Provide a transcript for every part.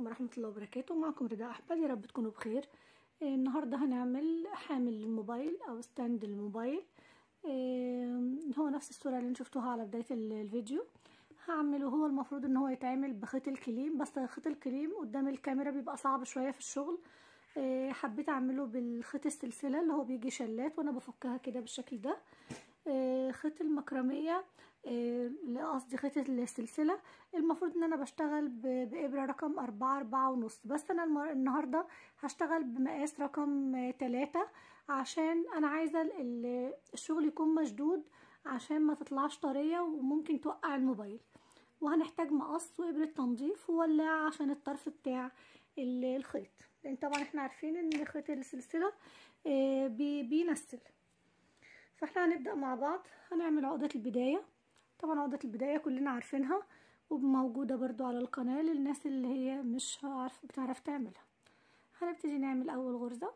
ورحمة الله وبركاته معكم رضا أحمد يا رب تكونوا بخير آه، النهاردة هنعمل حامل للموبايل أو ستاند للموبايل آه، هو نفس الصورة اللي شفتوها على بداية ال- الفيديو هعمله هو المفروض ان هو يتعمل بخيط الكليم بس خيط الكليم قدام الكاميرا بيبقى صعب شوية في الشغل آه، حبيت اعمله بالخيط السلسلة اللي هو بيجي شلات وانا بفكها كده بالشكل ده آه، خيط المكرمية آه، اللي قصدي خيط السلسلة المفروض ان انا بشتغل ب- بإبرة رقم أربعة أربعة ونص بس انا المر- النهاردة هشتغل بمقاس رقم آه، تلاتة عشان انا عايزة ال- ال- الشغل يكون مشدود عشان ما تطلعش طرية وممكن توقع الموبايل وهنحتاج مقص وإبرة تنظيف وولاعة عشان الطرف بتاع ال- الخيط لان طبعا احنا عارفين ان خيط السلسلة آه، بي- بينسل فاحنا هنبدأ مع بعض هنعمل عقدة البداية طبعا عقدة البداية كلنا عارفينها وموجودة برضو على القناة للناس اللي هي مش عارف بتعرف تعملها هنبتدي نعمل أول غرزة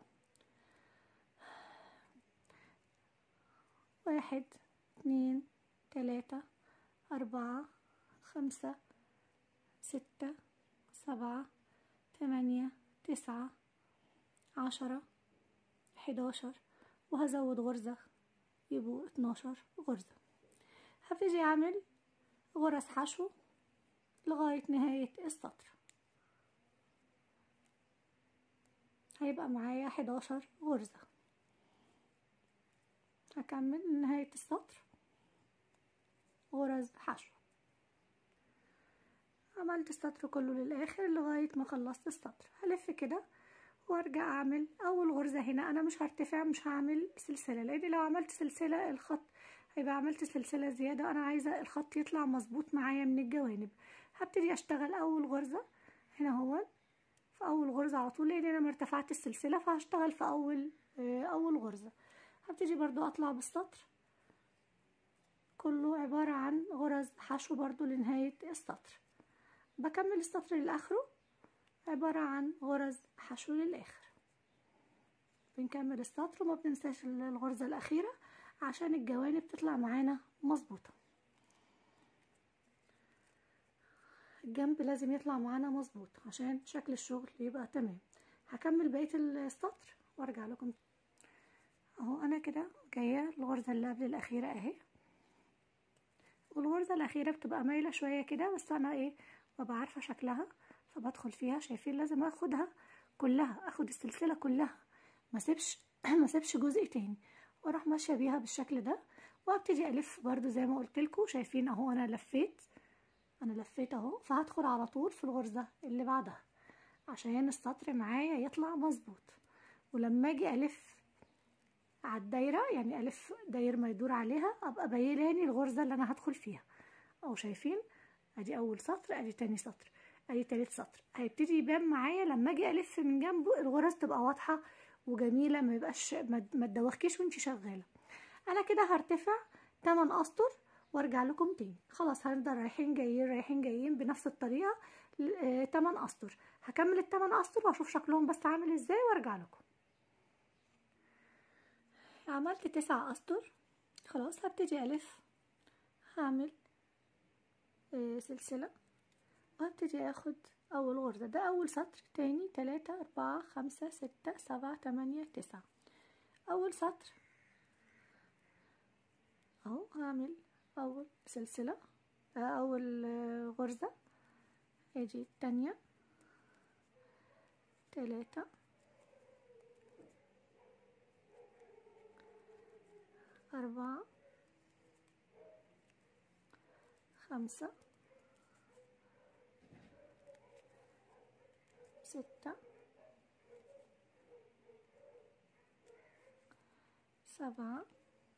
واحد اتنين تلاتة أربعة خمسة ستة سبعة تمانية تسعة عشرة حداشر وهزود غرزة يبقوا اتناشر غرزة هبتدي اعمل غرز حشو لغاية نهاية السطر هيبقى معايا حداشر غرزة هكمل نهاية السطر غرز حشو عملت السطر كله للاخر لغاية ما خلصت السطر هلف كده وارجع اعمل اول غرزة هنا انا مش هرتفع مش هعمل سلسلة لان لو عملت سلسلة الخط هيبقى عملت سلسلة زيادة انا عايزة الخط يطلع مظبوط معايا من الجوانب هبتدي اشتغل اول غرزة هنا هو في اول غرزة على طول لان انا مرتفعت السلسلة فهشتغل في اول آه، اول غرزة هبتدي برضو اطلع بالسطر كله عبارة عن غرز حشو برضو لنهاية السطر بكمل السطر لآخره عبارة عن غرز حشو للآخر بنكمل السطر وما بننساش الغرزة الأخيرة عشان الجوانب تطلع معانا مظبوطة الجنب لازم يطلع معانا مظبوط عشان شكل الشغل يبقى تمام هكمل بقية السطر وارجع لكم اهو انا كده جاية الغرزة اللي قبل الأخيرة اهي والغرزة الأخيرة بتبقى مايلة شوية كده بس أنا إيه ببقى عارفة شكلها فبدخل فيها شايفين لازم أخدها كلها أخد السلسلة كلها ما سيبش ما سيبش جزء تاني وأروح ماشية بيها بالشكل ده وأبتدي ألف برضو زي ما قلت لكم شايفين أهو أنا لفيت أنا لفيت أهو فهدخل على طول في الغرزة اللي بعدها عشان السطر معايا يطلع مظبوط ولما أجي ألف على الدايرة يعني ألف داير ما يدور عليها أبقى بيناني الغرزة اللي أنا هدخل فيها أو شايفين أدي أول سطر أدي تاني سطر أدي تالت سطر هيبتدي يبان معايا لما أجي ألف من جنبه الغرز تبقى واضحة وجميلة ما يبقاش ما ما تدوخكيش وانتي شغالة أنا كده هرتفع 8 أسطر وارجع لكم تاني خلاص هنفضل رايحين جايين رايحين جايين بنفس الطريقة 8 أسطر هكمل التمن أسطر واشوف شكلهم بس عامل ازاي وارجع لكم عملت تسع أسطر خلاص هبتدي ألف هعمل آه، سلسلة وهبتدي اخد أول غرزة ده أول سطر تاني تلاتة أربعة خمسة ستة سبعة تمانية تسعة أول سطر أهو هعمل أول سلسلة آه، أول آه، غرزة ادي التانية تلاتة أربعة خمسة ستة سبعة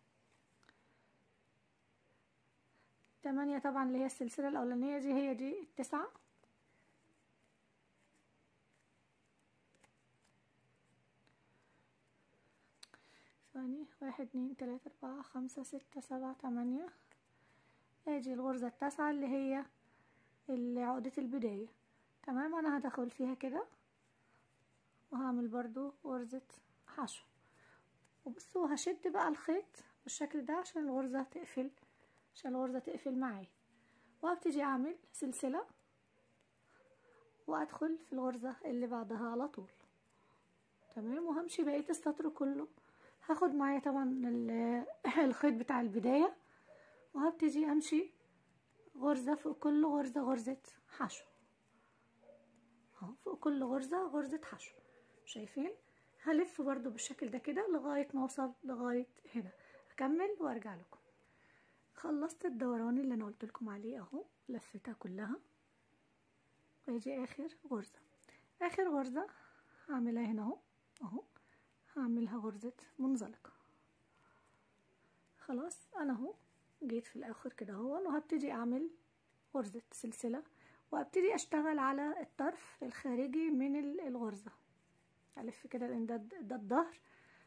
تمانية طبعا اللي هي السلسلة الأولانية دي هي دي التسعة ثواني واحد اتنين تلاتة أربعة خمسة ستة سبعة تمانية ادي الغرزة التاسعة اللي هي اللي عقدة البداية تمام انا هدخل فيها كده وهعمل برضو غرزة حشو وبصوا هشد بقى الخيط بالشكل ده عشان الغرزة تقفل عشان الغرزة تقفل معايا وهبتدي اعمل سلسلة وادخل في الغرزة اللي بعدها على طول تمام وهمشي بقية السطر كله هاخد معايا طبعا الخيط بتاع البداية وهبتدي امشي غرزة فوق كل غرزة غرزة حشو اهو فوق كل غرزة غرزة حشو شايفين هلف برضو بالشكل ده كده لغاية ما اوصل لغاية هنا اكمل وارجع لكم خلصت الدوران اللي انا قلت لكم عليه اهو لفتها كلها ويجي اخر غرزة اخر غرزة هعملها هنا اهو اهو هعملها غرزة منزلقة خلاص انا اهو جيت في الاخر كده اهو وهبتدي اعمل غرزة سلسلة وابتدي اشتغل على الطرف الخارجي من الغرزة الف كده لان ده ده الظهر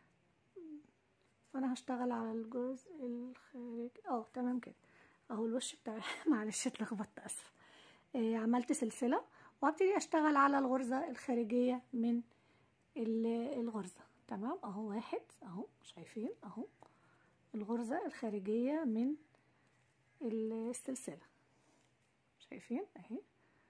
فانا هشتغل على الجزء الخارجي اه تمام كده اهو الوش بتاعي معلش اتلخبطت اسف آه عملت سلسلة وهبتدي اشتغل على الغرزة الخارجية من الغرزة تمام اهو واحد اهو شايفين اهو الغرزة الخارجية من السلسلة شايفين اهي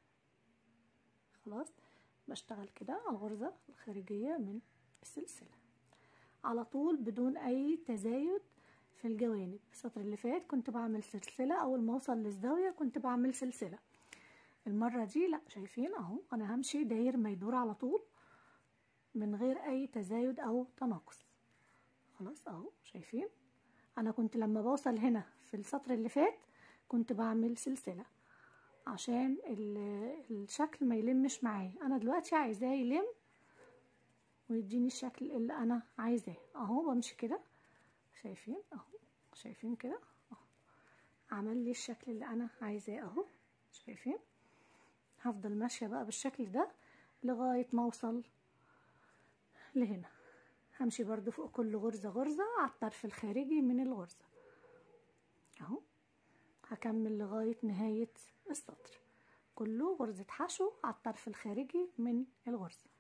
خلاص بشتغل كده على الغرزة الخارجية من السلسلة على طول بدون اي تزايد في الجوانب السطر اللي فات كنت بعمل سلسلة اول ما اوصل للزاوية كنت بعمل سلسلة المرة دي لا شايفين اهو انا همشي داير ما يدور على طول من غير اي تزايد او تناقص خلاص اهو شايفين انا كنت لما بوصل هنا في السطر اللي فات كنت بعمل سلسلة عشان الشكل ما يلمش معايا انا دلوقتي عايزاه يلم ويديني الشكل اللي انا عايزاه اهو بمشي كده شايفين اهو شايفين كده اهو عمل لي الشكل اللي انا عايزاه اهو شايفين هفضل ماشيه بقى بالشكل ده لغايه ما اوصل لهنا همشي برضو فوق كل غرزه غرزه على الطرف الخارجي من الغرزه اهو هكمل لغايه نهايه السطر كله غرزه حشو على الطرف الخارجي من الغرزه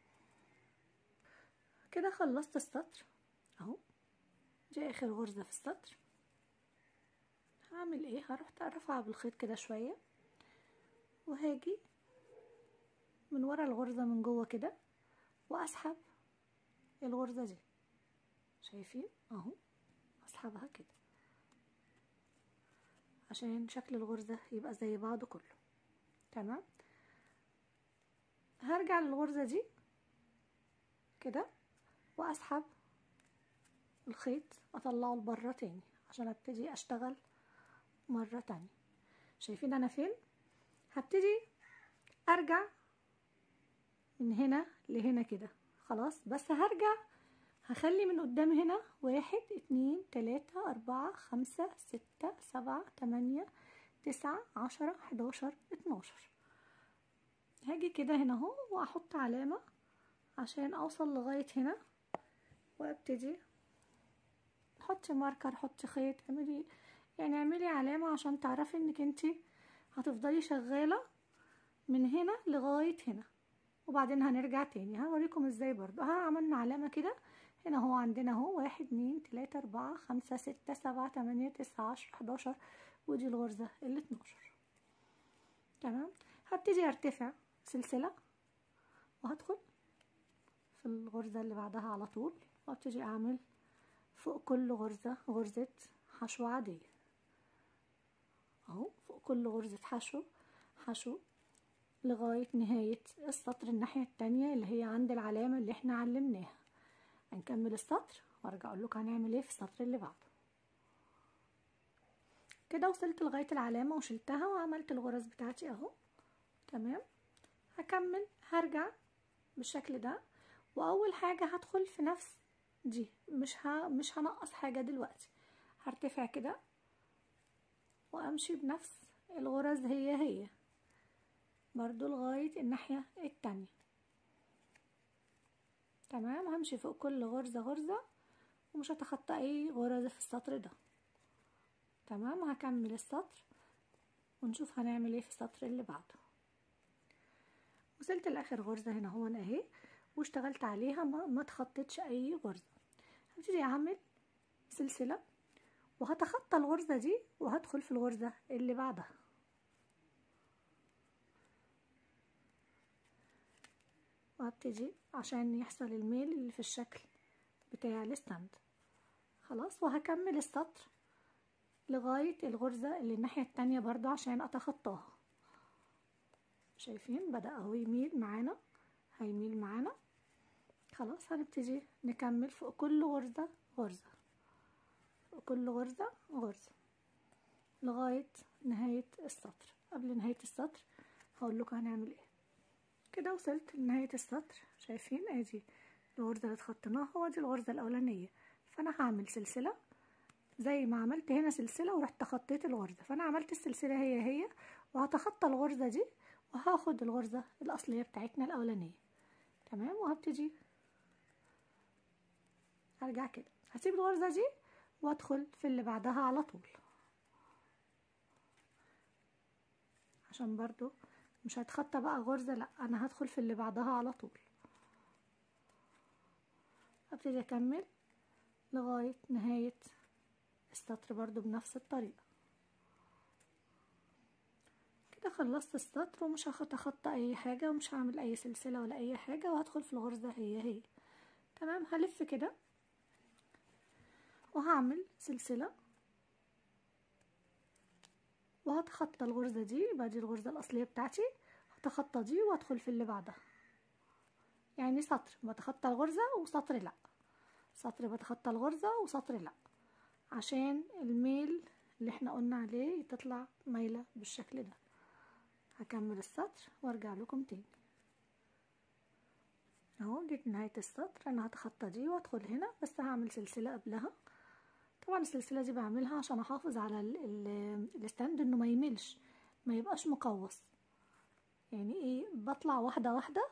كده خلصت السطر اهو دي اخر غرزه في السطر هعمل ايه هروح ارفع بالخيط كده شويه وهاجي من ورا الغرزه من جوه كده واسحب الغرزه دي شايفين اهو اسحبها كده عشان شكل الغرزه يبقى زي بعضه كله تمام هرجع للغرزه دي كده واسحب الخيط اطلعه لبره تاني عشان ابتدي اشتغل مره تانية شايفين انا فين هبتدي ارجع من هنا لهنا كده خلاص بس هرجع هخلي من قدام هنا واحد اتنين تلاتة اربعة خمسة ستة سبعة تمانية تسعة عشرة حداشر اتناشر هاجي كده هنا اهو واحط علامة عشان اوصل لغاية هنا وابتدي حطي ماركر حطي خيط اعملي يعني اعملي علامة عشان تعرفي انك انتي هتفضلي شغالة من هنا لغاية هنا وبعدين هنرجع تاني هوريكم ازاي برضو ها عملنا علامة كده هنا هو عندنا اهو واحد اتنين تلاتة اربعة خمسة ستة سبعة تمانية تسعة عشرة حداشر ودي الغرزة ال 12 تمام هبتدي ارتفع سلسلة وهدخل في الغرزة اللي بعدها على طول وابتدي اعمل فوق كل غرزة غرزة حشو عادية اهو فوق كل غرزة حشو حشو لغاية نهاية السطر الناحية التانية اللي هي عند العلامة اللي احنا علمناها هنكمل السطر وارجع اقول لكم هنعمل ايه في السطر اللي بعده كده وصلت لغاية العلامة وشلتها وعملت الغرز بتاعتي اهو تمام هكمل هرجع بالشكل ده واول حاجة هدخل في نفس دي مش ها مش هنقص حاجة دلوقتي هرتفع كده وامشي بنفس الغرز هي هي برضو لغاية الناحية التانية تمام همشي فوق كل غرزة غرزة ومش هتخطى اي غرزة في السطر ده تمام هكمل السطر ونشوف هنعمل ايه في السطر اللي بعده وصلت لاخر غرزة هنا هو انا اهي واشتغلت عليها ما, ما تخطيتش اي غرزة هبتدي اعمل سلسلة وهتخطى الغرزة دي وهدخل في الغرزة اللي بعدها وهبتدي عشان يحصل الميل اللي في الشكل بتاع الستاند خلاص وهكمل السطر لغاية الغرزة اللي الناحية التانية برضو عشان اتخطاها شايفين بدأ اهو يميل معانا هيميل معانا خلاص هنبتدي نكمل فوق كل غرزة غرزة فوق كل غرزة غرزة لغاية نهاية السطر قبل نهاية السطر هقول لكم هنعمل ايه كده وصلت لنهاية السطر شايفين ادي الغرزة اللي اتخطيناها وادي الغرزة الاولانية فانا هعمل سلسلة زي ما عملت هنا سلسلة ورحت تخطيت الغرزة فانا عملت السلسلة هي هي وهتخطى الغرزة دي وهاخد الغرزة الاصلية بتاعتنا الاولانية تمام وهبتدي ارجع كده هسيب الغرزة دي وادخل في اللي بعدها على طول عشان برضو مش هتخطى بقى غرزة لا انا هدخل في اللي بعدها على طول ابتدي اكمل لغاية نهاية السطر برضو بنفس الطريقة كده خلصت السطر ومش هتخطى اي حاجة ومش هعمل اي سلسلة ولا اي حاجة وهدخل في الغرزة هي هي تمام هلف كده وهعمل سلسلة وهتخطى الغرزة دي يبقى دي الغرزة الأصلية بتاعتي هتخطى دي وادخل في اللي بعدها يعني سطر بتخطى الغرزة وسطر لأ سطر بتخطى الغرزة وسطر لأ عشان الميل اللي احنا قلنا عليه تطلع مايلة بالشكل ده هكمل السطر وارجع لكم تاني اهو جيت نهاية السطر انا هتخطى دي وادخل هنا بس هعمل سلسلة قبلها طبعا السلسلة دي بعملها عشان احافظ على الستاند انه ما يملش ما يبقاش مقوس يعني ايه بطلع واحدة واحدة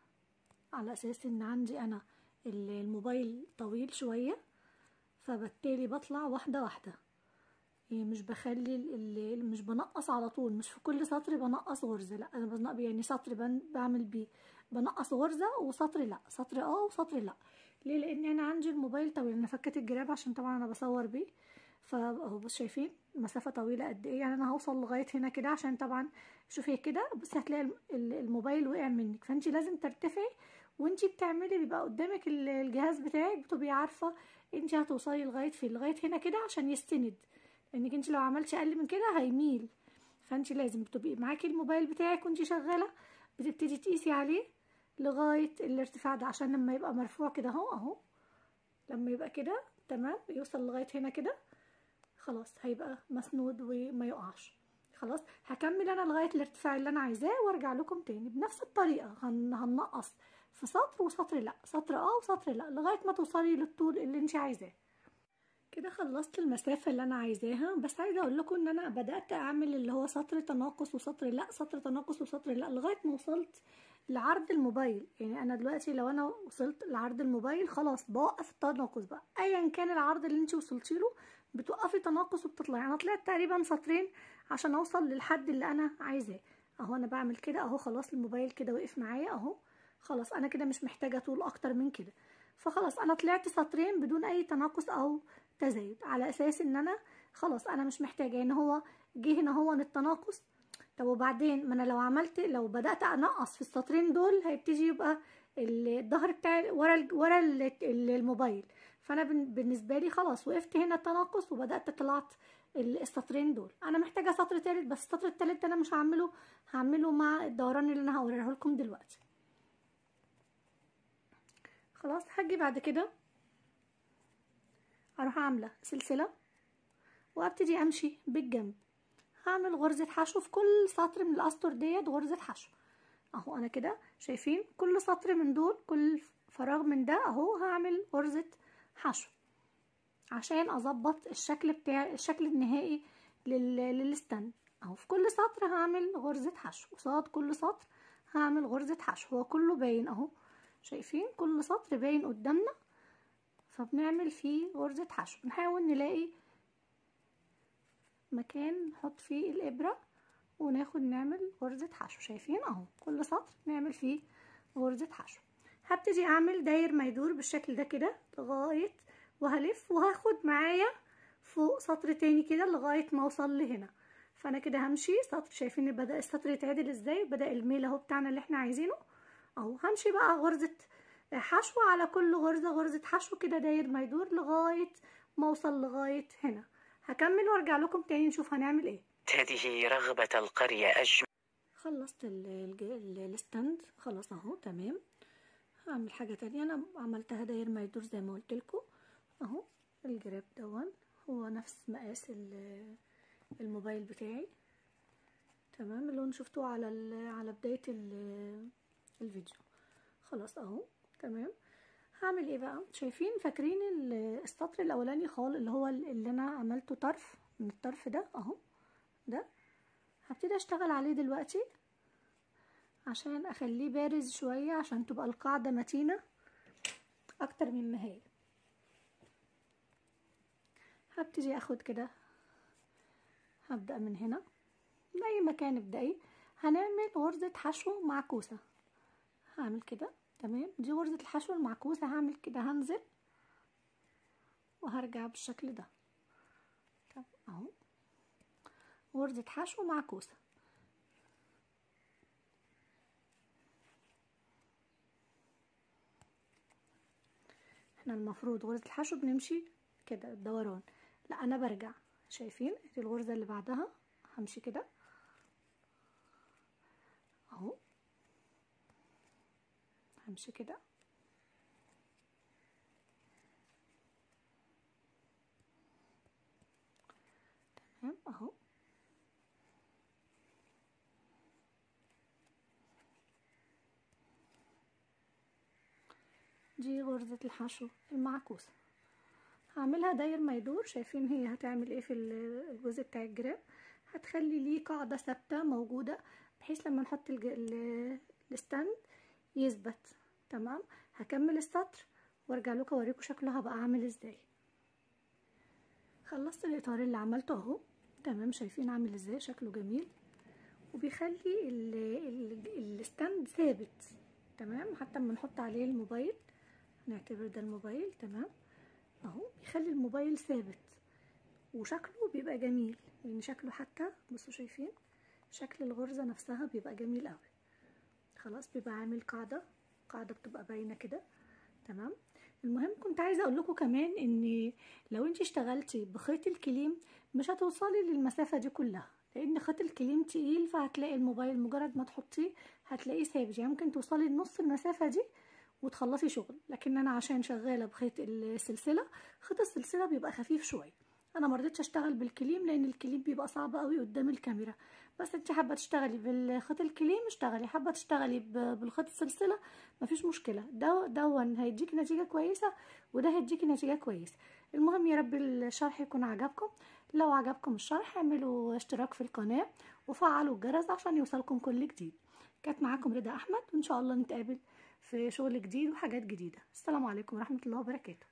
على اساس ان عندي انا الموبايل طويل شوية فبالتالي بطلع واحدة واحدة يعني مش بخلي اللي مش بنقص على طول مش في كل سطر بنقص غرزة لا انا بنقص يعني سطر بعمل بيه بنقص غرزة وسطر لا سطر اه وسطر لا ليه لان انا عندي الموبايل طويل انا فكيت الجراب عشان طبعا انا بصور بيه فاهو بص شايفين مسافه طويله قد ايه يعني انا هوصل لغايه هنا كده عشان طبعا شوفي كده بصي هتلاقي الموبايل وقع منك فانت لازم ترتفعي وانت بتعملي بيبقى قدامك الجهاز بتاعك بتبقي عارفه انت هتوصلي لغايه فين لغايه هنا كده عشان يستند لانك انت لو عملتي اقل من كده هيميل فانت لازم بتبقي معاكي الموبايل بتاعك وانت شغاله بتبتدي تقيسي عليه لغايه الارتفاع ده عشان لما يبقى مرفوع كده اهو اهو لما يبقى كده تمام يوصل لغايه هنا كده خلاص هيبقى مسنود وما يقعش خلاص هكمل انا لغايه الارتفاع اللي انا عايزاه وارجع لكم تاني بنفس الطريقه هن... هنقص في سطر وسطر لا سطر اه وسطر لا لغايه ما توصلي للطول اللي انت عايزاه كده خلصت المسافه اللي انا عايزاها بس عايزه اقول لكم ان انا بدات اعمل اللي هو سطر تناقص وسطر لا سطر تناقص وسطر لا لغايه ما وصلت لعرض الموبايل يعني انا دلوقتي لو انا وصلت لعرض الموبايل خلاص بوقف التناقص بقى ايا كان العرض اللي انت وصلتي له بتوقفي تناقص وبتطلعي انا طلعت تقريبا سطرين عشان اوصل للحد اللي انا عايزاه اهو انا بعمل كده اهو خلاص الموبايل كده وقف معايا اهو خلاص انا كده مش محتاجه طول اكتر من كده فخلاص انا طلعت سطرين بدون اي تناقص او تزايد على اساس ان انا خلاص انا مش محتاجه ان هو جه هنا هو التناقص طب وبعدين ما انا لو عملت لو بدات انقص في السطرين دول هيبتدي يبقى الظهر بتاعي ورا ال ورا ال الموبايل فانا بالنسبه لي خلاص وقفت هنا التناقص وبدات طلعت السطرين دول انا محتاجه سطر تالت بس السطر التالت ده انا مش هعمله هعمله مع الدوران اللي انا هوريه لكم دلوقتي خلاص هاجي بعد كده اروح عامله سلسله وابتدي امشي بالجنب هعمل غرزة حشو في كل سطر من الاسطر ديت غرزة حشو اهو انا كده شايفين كل سطر من دول كل فراغ من ده اهو هعمل غرزة حشو عشان اظبط الشكل بتاع الشكل النهائي لل... للستاند اهو في كل سطر هعمل غرزة حشو قصاد كل سطر هعمل غرزة حشو هو كله باين اهو شايفين كل سطر باين قدامنا فبنعمل فيه غرزة حشو نحاول نلاقي مكان نحط فيه الإبرة وناخد نعمل غرزة حشو شايفين اهو كل سطر نعمل فيه غرزة حشو هبتدي اعمل داير ما يدور بالشكل ده كده لغاية وهلف وهاخد معايا فوق سطر تاني كده لغاية ما اوصل لهنا فانا كده همشي سطر شايفين بدأ السطر يتعدل ازاي بدأ الميل اهو بتاعنا اللي احنا عايزينه اهو همشي بقى غرزة حشو على كل غرزة غرزة حشو كده داير ما يدور لغاية ما اوصل لغاية هنا هكمل وارجع لكم تاني نشوف هنعمل ايه هذه رغبة القرية أجمل خلصت ال- الج- ال- الستاند خلاص اهو تمام هعمل حاجة تانية انا عملتها داير ما يدور زي ما قلت لكم اهو الجراب دون هو نفس مقاس ال- الموبايل بتاعي تمام اللون شفتوه على ال- على بداية ال- الفيديو خلاص اهو تمام هعمل ايه بقى شايفين فاكرين ال- السطر الاولاني خالص اللي هو اللي انا عملته طرف من الطرف ده اهو ده هبتدي اشتغل عليه دلوقتي عشان اخليه بارز شوية عشان تبقى القاعدة متينة اكتر من ما هي هبتدي اخد كده هبدأ من هنا من اي مكان ابدأي هنعمل غرزة حشو معكوسة هعمل كده تمام دي غرزة الحشو المعكوسة هعمل كده هنزل وهرجع بالشكل ده طب اهو غرزة حشو معكوسة احنا المفروض غرزة الحشو بنمشي كده الدوران لا انا برجع شايفين دي الغرزة اللي بعدها همشي كده اهو همشي كده تمام اهو دي غرزة الحشو المعكوسة هعملها داير ما يدور شايفين هي هتعمل ايه في ال- الجزء بتاع الجراب هتخلي ليه قاعدة ثابتة موجودة بحيث لما نحط الج... ال- الستاند يثبت تمام هكمل السطر وارجع لكم اوريكم شكله هبقى عامل ازاي خلصت الاطار اللي عملته اهو تمام شايفين عامل ازاي شكله جميل وبيخلي ال... ال... الستاند ثابت تمام حتى لما نحط عليه الموبايل نعتبر ده الموبايل تمام اهو بيخلي الموبايل ثابت وشكله بيبقى جميل يعني شكله حتى بصوا شايفين شكل الغرزة نفسها بيبقى جميل قوي خلاص بيبقى عامل قاعدة قاعدة بتبقى باينة كده تمام المهم كنت عايزة اقول لكم كمان ان لو انت اشتغلتي بخيط الكليم مش هتوصلي للمسافة دي كلها لان خيط الكليم تقيل فهتلاقي الموبايل مجرد ما تحطيه هتلاقيه ثابت يعني ممكن توصلي لنص المسافة دي وتخلصي شغل لكن انا عشان شغاله بخيط السلسله خيط السلسله بيبقى خفيف شويه انا مرضتش اشتغل بالكليم لان الكليم بيبقى صعب قوي قدام الكاميرا بس انت حابه تشتغلي بالخيط الكليم اشتغلي حابه تشتغلي ب- بالخيط السلسله مفيش مشكله ده دون هيديكي نتيجه كويسه وده هيديكي نتيجه كويسه المهم يا رب الشرح يكون عجبكم لو عجبكم الشرح اعملوا اشتراك في القناه وفعلوا الجرس عشان يوصلكم كل جديد كانت معاكم رضا احمد وان شاء الله نتقابل في شغل جديد وحاجات جديدة السلام عليكم ورحمة الله وبركاته